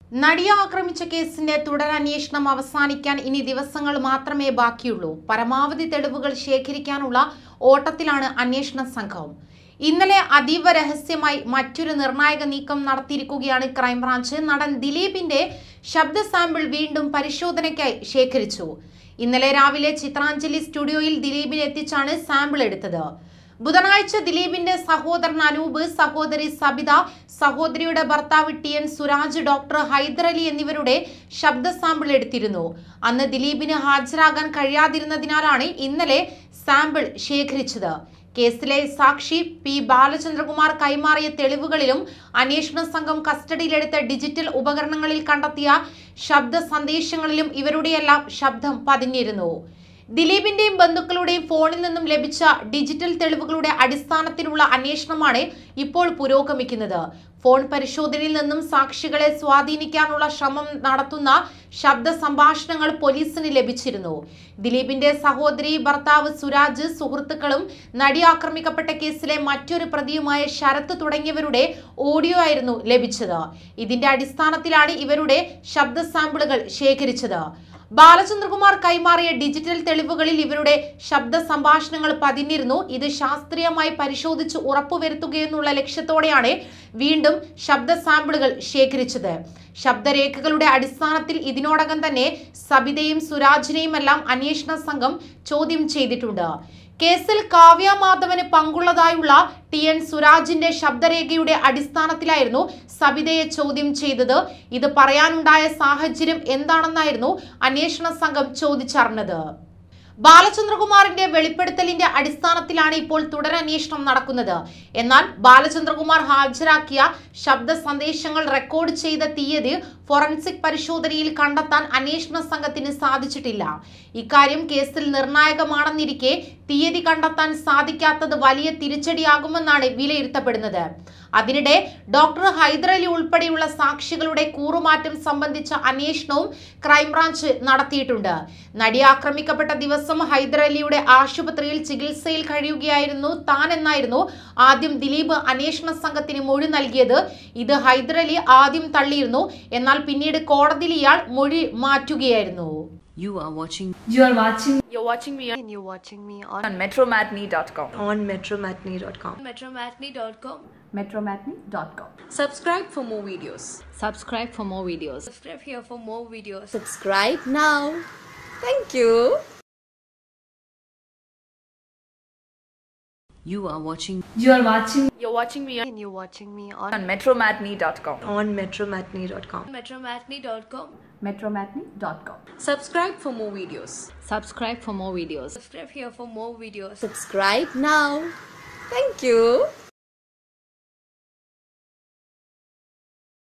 നടിയെ ആക്രമിച്ച കേസിന്റെ തുടരന്വേഷണം അവസാനിക്കാൻ ഇനി ദിവസങ്ങൾ മാത്രമേ ബാക്കിയുള്ളൂ പരമാവധി തെളിവുകൾ ശേഖരിക്കാനുള്ള ഓട്ടത്തിലാണ് അന്വേഷണ സംഘം ഇന്നലെ അതീവ രഹസ്യമായി മറ്റൊരു നിർണായക നീക്കം നടത്തിയിരിക്കുകയാണ് ക്രൈംബ്രാഞ്ച് നടൻ ദിലീപിന്റെ ശബ്ദ സാമ്പിൾ വീണ്ടും പരിശോധനയ്ക്കായി ശേഖരിച്ചു ഇന്നലെ രാവിലെ ചിത്രാഞ്ജലി സ്റ്റുഡിയോയിൽ ദിലീപിനെ എത്തിച്ചാണ് സാമ്പിൾ എടുത്തത് ബുധനാഴ്ച ദിലീപിന്റെ സഹോദരൻ അനൂപ് സഹോദരി സബിത സഹോദരിയുടെ ഭർത്താവ് T N Suraj doctor Haidarali എന്നിവരുടെ ശബ്ദ സാമ്പിൾ എടുത്തിരുന്നു അന്ന് ദിലീപിന് ഹാജരാകാൻ കഴിയാതിരുന്നതിനാലാണ് ഇന്നലെ സാമ്പിൾ ശേഖരിച്ചത് കേസിലെ സാക്ഷി പി ബാലചന്ദ്രകുമാർ കൈമാറിയ തെളിവുകളിലും അന്വേഷണ സംഘം കസ്റ്റഡിയിലെടുത്ത ഡിജിറ്റൽ ഉപകരണങ്ങളിൽ കണ്ടെത്തിയ ശബ്ദ സന്ദേശങ്ങളിലും ഇവരുടെയെല്ലാം ശബ്ദം പതിഞ്ഞിരുന്നു ദിലീപിന്റെയും ബന്ധുക്കളുടെയും ഫോണിൽ നിന്നും ലഭിച്ച ഡിജിറ്റൽ തെളിവുകളുടെ അടിസ്ഥാനത്തിലുള്ള അന്വേഷണമാണ് ഇപ്പോൾ പുരോഗമിക്കുന്നത് ഫോൺ പരിശോധനയിൽ നിന്നും സാക്ഷികളെ സ്വാധീനിക്കാനുള്ള ശ്രമം നടത്തുന്ന ശബ്ദ സംഭാഷണങ്ങൾ പോലീസിന് ലഭിച്ചിരുന്നു ദിലീപിന്റെ സഹോദരി ഭർത്താവ് സുരാജ് സുഹൃത്തുക്കളും നടി ആക്രമിക്കപ്പെട്ട കേസിലെ മറ്റൊരു പ്രതിയുമായ ശരത്ത് തുടങ്ങിയവരുടെ ഓഡിയോ ആയിരുന്നു ലഭിച്ചത് ഇതിന്റെ അടിസ്ഥാനത്തിലാണ് ഇവരുടെ ശബ്ദ സാമ്പിളുകൾ ശേഖരിച്ചത് ബാലചന്ദ്രകുമാർ കൈമാറിയ ഡിജിറ്റൽ തെളിവുകളിൽ ഇവരുടെ ശബ്ദ സംഭാഷണങ്ങൾ പതിഞ്ഞിരുന്നു ഇത് ശാസ്ത്രീയമായി പരിശോധിച്ച് ഉറപ്പുവരുത്തുകയെന്നുള്ള ലക്ഷ്യത്തോടെയാണ് വീണ്ടും ശബ്ദ സാമ്പിളുകൾ ശേഖരിച്ചത് ശബ്ദരേഖകളുടെ അടിസ്ഥാനത്തിൽ ഇതിനോടകം തന്നെ സബിതയും സുരാജിനെയുമെല്ലാം അന്വേഷണ സംഘം ചോദ്യം ചെയ്തിട്ടുണ്ട് കേസിൽ കാവ്യ മാധവന് പങ്കുള്ളതായുള്ള ടി എൻ സുരാജിന്റെ ശബ്ദരേഖയുടെ അടിസ്ഥാനത്തിലായിരുന്നു സബിതയെ ചോദ്യം ചെയ്തത് ഇത് പറയാനുണ്ടായ സാഹചര്യം എന്താണെന്നായിരുന്നു അന്വേഷണ സംഘം ചോദിച്ചറിഞ്ഞത് ബാലചന്ദ്രകുമാറിന്റെ വെളിപ്പെടുത്തലിന്റെ അടിസ്ഥാനത്തിലാണ് ഇപ്പോൾ തുടരന്വേഷണം നടക്കുന്നത് എന്നാൽ ബാലചന്ദ്രകുമാർ ഹാജരാക്കിയ ശബ്ദ സന്ദേശങ്ങൾ റെക്കോർഡ് ചെയ്ത തീയതി ഫോറൻസിക് പരിശോധനയിൽ കണ്ടെത്താൻ അന്വേഷണ സംഘത്തിന് സാധിച്ചിട്ടില്ല ഇക്കാര്യം കേസിൽ നിർണായകമാണെന്നിരിക്കെ തീയതി കണ്ടെത്താൻ സാധിക്കാത്തത് വലിയ തിരിച്ചടിയാകുമെന്നാണ് വിലയിരുത്തപ്പെടുന്നത് അതിനിടെ ഡോക്ടർ ഹൈദരലി ഉൾപ്പെടെയുള്ള സാക്ഷികളുടെ കൂറുമാറ്റം സംബന്ധിച്ച അന്വേഷണവും ക്രൈംബ്രാഞ്ച് നടത്തിയിട്ടുണ്ട് നടി ആക്രമിക്കപ്പെട്ട ദിവസം ഹൈദരലിയുടെ ആശുപത്രിയിൽ ചികിത്സയിൽ കഴിയുകയായിരുന്നു താൻ എന്നായിരുന്നു ആദ്യം ദിലീപ് അന്വേഷണ സംഘത്തിന് മൊഴി നൽകിയത് ഇത് ഹൈദരലി ആദ്യം തള്ളിയിരുന്നു എന്നാൽ പിന്നീട് കോടതിയിൽ ഇയാൾ മൊഴി മാറ്റുകയായിരുന്നു You are watching You are watching You're watching me on, and you're watching me on, on metromatney.com. on metromatney.com. metromatney.com. Metromatney.com. Subscribe for more videos. subscribe for more videos. Subscribe here for more videos. Subscribe now. Thank you. You are watching You are watching You're watching me on, and you're watching me on, on metromatney.com. on metromatney.com. metromatney.com. Metromatney.com. Subscribe for more videos. subscribe for more videos. Subscribe here for more videos. Subscribe now. Thank you.